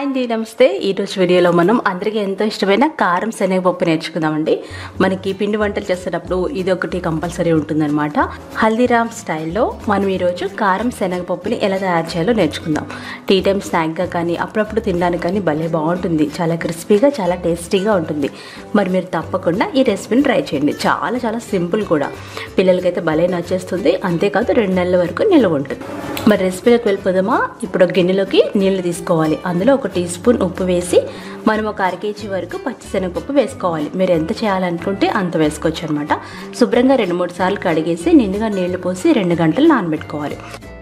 అండి నమస్తే ఈరోజు వీడియోలో మనం అందరికీ ఎంతో ఇష్టమైన కారం శనగపప్పు నేర్చుకుందామండి మనకి పిండి వంటలు చేసేటప్పుడు ఇది ఒకటి కంపల్సరీ ఉంటుందన్నమాట హల్దీరామ్ స్టైల్లో మనం ఈరోజు కారం శనగపప్పుని ఎలా తయారు చేయాలో నేర్చుకుందాం టీ టైం స్నాక్గా కానీ అప్పుడప్పుడు తినడానికి కానీ భలే బాగుంటుంది చాలా క్రిస్పీగా చాలా టేస్టీగా ఉంటుంది మరి మీరు తప్పకుండా ఈ రెసిపీని ట్రై చేయండి చాలా చాలా సింపుల్ కూడా పిల్లలకైతే భలే నచ్చేస్తుంది అంతేకాదు రెండు నెలల వరకు నిల్వ ఉంటుంది మరి రెసిపీలోకి వెళ్ళిపోదామా ఇప్పుడు ఒక గిన్నెలోకి నీళ్లు తీసుకోవాలి అందులో ఒక టీ స్పూన్ ఉప్పు వేసి మనం ఒక అర కేజీ వరకు పచ్చిశనగపప్పు వేసుకోవాలి మీరు ఎంత చేయాలనుకుంటే అంత వేసుకోవచ్చు అనమాట శుభ్రంగా రెండు మూడు సార్లు కడిగేసి నిండుగా నీళ్లు పోసి రెండు గంటలు నానబెట్టుకోవాలి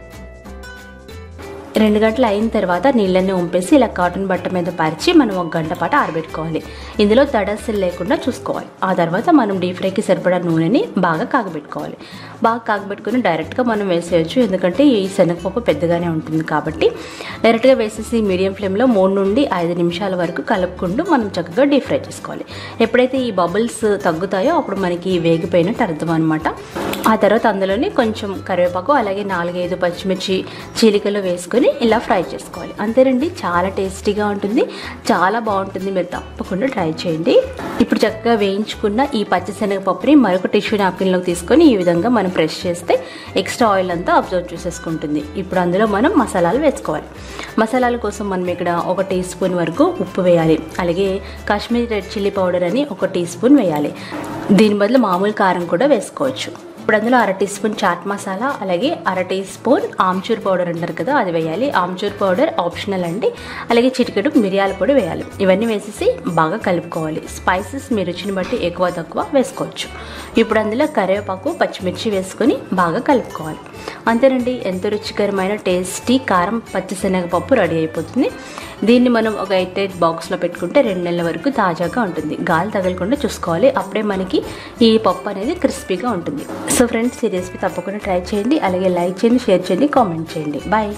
రెండు గంటలు అయిన తర్వాత నీళ్ళన్నీ ఉంపేసి ఇలా కాటన్ బట్ట మీద పరిచి మనం ఒక గంట పాటు ఆరబెట్టుకోవాలి ఇందులో తడస్సులు లేకుండా చూసుకోవాలి ఆ తర్వాత మనం డీప్ ఫ్రైకి సరిపడా నూనెని బాగా కాగబెట్టుకోవాలి బాగా కాగబెట్టుకుని డైరెక్ట్గా మనం వేసేయచ్చు ఎందుకంటే ఈ శనగపప్పు పెద్దగానే ఉంటుంది కాబట్టి డైరెక్ట్గా వేసేసి మీడియం ఫ్లేమ్లో మూడు నుండి ఐదు నిమిషాల వరకు కలుపుకుంటూ మనం చక్కగా డీప్ ఫ్రై చేసుకోవాలి ఎప్పుడైతే ఈ బబుల్స్ తగ్గుతాయో అప్పుడు మనకి వేగిపోయినట్టు అర్థం అనమాట ఆ తర్వాత అందులోనే కొంచెం కరివేపాకు అలాగే నాలుగైదు పచ్చిమిర్చి చీలికలు వేసుకొని ఇలా ఫ్రై చేసుకోవాలి అంతేనండి చాలా టేస్టీగా ఉంటుంది చాలా బాగుంటుంది మీరు తప్పకుండా ట్రై చేయండి ఇప్పుడు చక్కగా వేయించుకున్న ఈ పచ్చిశనగపప్పుని మరొక టిష్యూ నాప్కిన్లోకి తీసుకొని ఈ విధంగా మనం ప్రెస్ చేస్తే ఎక్స్ట్రా ఆయిల్ అంతా అబ్జర్వ్ చేసేసుకుంటుంది ఇప్పుడు అందులో మనం మసాలాలు వేసుకోవాలి మసాలాల కోసం మనం ఇక్కడ ఒక టీ స్పూన్ వరకు ఉప్పు వేయాలి అలాగే కాశ్మీరీ రెడ్ చిల్లీ పౌడర్ అని ఒక టీ స్పూన్ వేయాలి దీని బదులు మామూలు కారం కూడా వేసుకోవచ్చు ఇప్పుడు అందులో అర టీ స్పూన్ చాట్ మసాలా అలాగే అర టీ స్పూన్ ఆమ్చూర్ పౌడర్ అంటారు కదా అది వేయాలి ఆమ్చూర్ పౌడర్ ఆప్షనల్ అండి అలాగే చిటికెడు మిరియాల పొడి వేయాలి ఇవన్నీ వేసేసి బాగా కలుపుకోవాలి స్పైసెస్ మీ రుచిని బట్టి ఎక్కువ తక్కువ వేసుకోవచ్చు ఇప్పుడు అందులో కరివేపాకు పచ్చిమిర్చి వేసుకొని బాగా కలుపుకోవాలి అంతేనండి ఎంతో రుచికరమైన టేస్టీ కారం పచ్చిశనగపప్పు రెడీ అయిపోతుంది దీన్ని మనం ఒక ఎయిట్ ఎయిట్ బాక్స్లో పెట్టుకుంటే రెండు నెలల వరకు తాజాగా ఉంటుంది గాలి తగలకుండా చూసుకోవాలి అప్పుడే మనకి ఈ పప్పు అనేది క్రిస్పీగా ఉంటుంది సో ఫ్రెండ్స్ ఈ రెసిపీ తప్పకుండా ట్రై చేయండి అలాగే లైక్ చేయండి షేర్ చేయండి కామెంట్ చేయండి బాయ్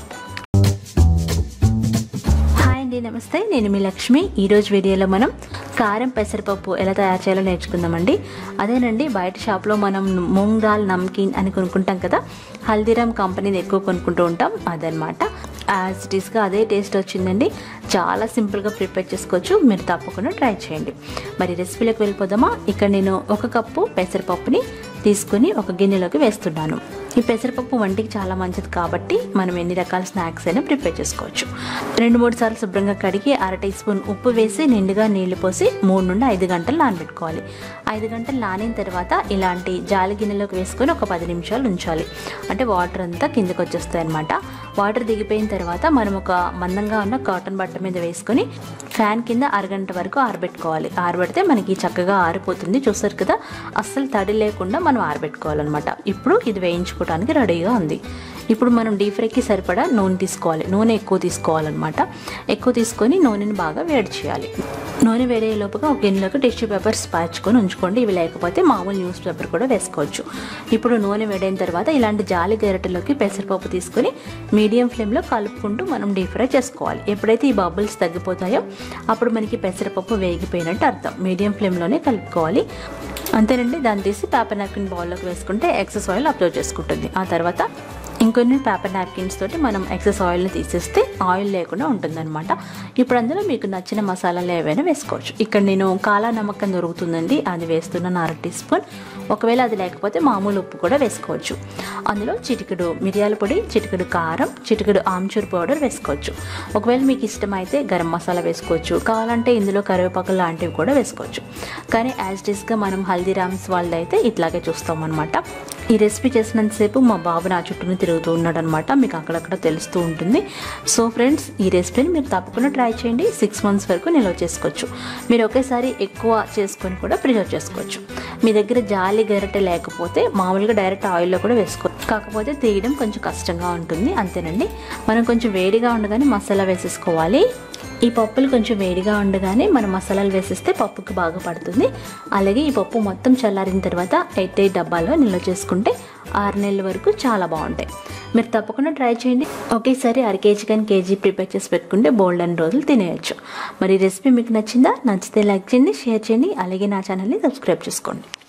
హాయ్ అండి నమస్తే నేను మీ లక్ష్మి ఈరోజు వీడియోలో మనం కారం పెసరపప్పు ఎలా తయారు చేయాలో నేర్చుకుందామండి అదేనండి బయట షాప్లో మనం మూంగ్ దాల్ నమ్కీన్ అని కొనుక్కుంటాం కదా హల్దీరామ్ కంపెనీని ఎక్కువ కొనుక్కుంటూ ఉంటాం అదనమాట యాజ్ ఇట్ ఈస్గా అదే టేస్ట్ వచ్చిందండి చాలా సింపుల్గా ప్రిపేర్ చేసుకోవచ్చు మీరు తప్పకుండా ట్రై చేయండి మరి రెసిపీలోకి వెళ్ళిపోదామా ఇక్కడ నేను ఒక కప్పు పెసరపప్పుని తీసుకుని ఒక గిన్నెలోకి వేస్తున్నాను ఈ పెసరపప్పు వంటికి చాలా మంచిది కాబట్టి మనం ఎన్ని రకాల స్నాక్స్ అయినా ప్రిపేర్ చేసుకోవచ్చు రెండు మూడు సార్లు శుభ్రంగా కడిగి అర టీ స్పూన్ ఉప్పు వేసి నిండుగా నీళ్లు పోసి మూడు నుండి ఐదు గంటలు నానబెట్టుకోవాలి ఐదు గంటలు నానిన తర్వాత ఇలాంటి జాలి గిన్నెలోకి వేసుకొని ఒక పది నిమిషాలు ఉంచాలి అంటే వాటర్ అంతా కిందకి వచ్చేస్తాయి అనమాట వాటర్ దిగిపోయిన తర్వాత మనం ఒక మందంగా ఉన్న కాటన్ బట్ట మీద వేసుకొని ఫ్యాన్ కింద అరగంట వరకు ఆరబెట్టుకోవాలి ఆరబెడితే మనకి చక్కగా ఆరిపోతుంది చూసారు కదా అస్సలు తడి లేకుండా మనం ఆరబెట్టుకోవాలన్నమాట ఇప్పుడు ఇది వేయించుకోవడానికి రెడీగా ఉంది ఇప్పుడు మనం డీప్ ఫ్రైకి సరిపడా నూనె తీసుకోవాలి నూనె ఎక్కువ తీసుకోవాలన్నమాట ఎక్కువ తీసుకొని నూనెని బాగా వేడి చేయాలి నూనె వేడే లోపుగా ఒక గిన్నెలోకి టిష్యూ పేపర్స్ పాచుకొని ఉంచుకోండి ఇవి లేకపోతే మామూలు న్యూస్ పేపర్ కూడా వేసుకోవచ్చు ఇప్పుడు నూనె వేడైన తర్వాత ఇలాంటి జాలి గరిటెలోకి పెసరపప్పు తీసుకొని మీడియం ఫ్లేమ్లో కలుపుకుంటూ మనం డీప్ ఫ్రై చేసుకోవాలి ఎప్పుడైతే ఈ బబుల్స్ తగ్గిపోతాయో అప్పుడు మనకి పెసరపప్పు వేగిపోయినట్టు అర్థం మీడియం ఫ్లేమ్లోనే కలుపుకోవాలి అంతేనండి దాన్ని తీసి పేపర్ నాప్కిన్ బౌల్లోకి వేసుకుంటే ఎక్సెస్ ఆయిల్ అబ్జర్వ్ చేసుకుంటుంది ఆ తర్వాత ఇంకొన్ని పేపర్ నాప్కిన్స్ తోటి మనం ఎక్సెస్ ఆయిల్ని తీసేస్తే ఆయిల్ లేకుండా ఉంటుందన్నమాట ఇప్పుడు అందులో మీకు నచ్చిన మసాలాలు ఏవైనా వేసుకోవచ్చు ఇక్కడ నేను కాలా నమ్మకం దొరుకుతుందండి అది వేస్తున్నాను అర టీ స్పూన్ ఒకవేళ అది లేకపోతే మామూలు ఉప్పు కూడా వేసుకోవచ్చు అందులో చిటికెడు మిరియాల పొడి చిటికెడు కారం చిటికెడు ఆమ్చూర్ పౌడర్ వేసుకోవచ్చు ఒకవేళ మీకు ఇష్టమైతే గరం మసాలా వేసుకోవచ్చు కావాలంటే ఇందులో కరివేపాకు లాంటివి కూడా వేసుకోవచ్చు కానీ యాజ్ డీస్గా మనం హల్దీరామ్స్ వాళ్ళదైతే ఇట్లాగే చూస్తాం అనమాట ఈ రెసిపీ చేసినంతసేపు మా బాబు నా చుట్టూనే తిరుగుతూ ఉన్నాడు అనమాట మీకు అక్కడక్కడ తెలుస్తూ ఉంటుంది సో ఫ్రెండ్స్ ఈ రెసిపీని మీరు తప్పకుండా ట్రై చేయండి సిక్స్ మంత్స్ వరకు నిల్వ చేసుకోవచ్చు మీరు ఒకేసారి ఎక్కువ చేసుకొని కూడా ప్రిజర్వ్ చేసుకోవచ్చు మీ దగ్గర జాలి గరిటె లేకపోతే మామూలుగా డైరెక్ట్ ఆయిల్లో కూడా వేసుకోవచ్చు కాకపోతే తీయడం కొంచెం కష్టంగా ఉంటుంది అంతేనండి మనం కొంచెం వేడిగా ఉండగానే మసాలా వేసేసుకోవాలి ఈ పప్పులు కొంచెం వేడిగా ఉండగానే మనం మసాలాలు వేసేస్తే పప్పుకి బాగా పడుతుంది అలాగే ఈ పప్పు మొత్తం చల్లారిన తర్వాత ఎయిట్ ఎయిట్ డబ్బాలో నిల్వ చేసుకుంటే ఆరు నెలల వరకు చాలా బాగుంటాయి మీరు తప్పకుండా ట్రై చేయండి ఒకేసారి అర కేజీ కానీ కేజీ ప్రిపేర్ చేసి పెట్టుకుంటే బోల్డ్ అని రోజులు తినేయచ్చు మరి రెసిపీ మీకు నచ్చిందా నచ్చితే లైక్ చేయండి షేర్ చేయండి అలాగే నా ఛానల్ని సబ్స్క్రైబ్ చేసుకోండి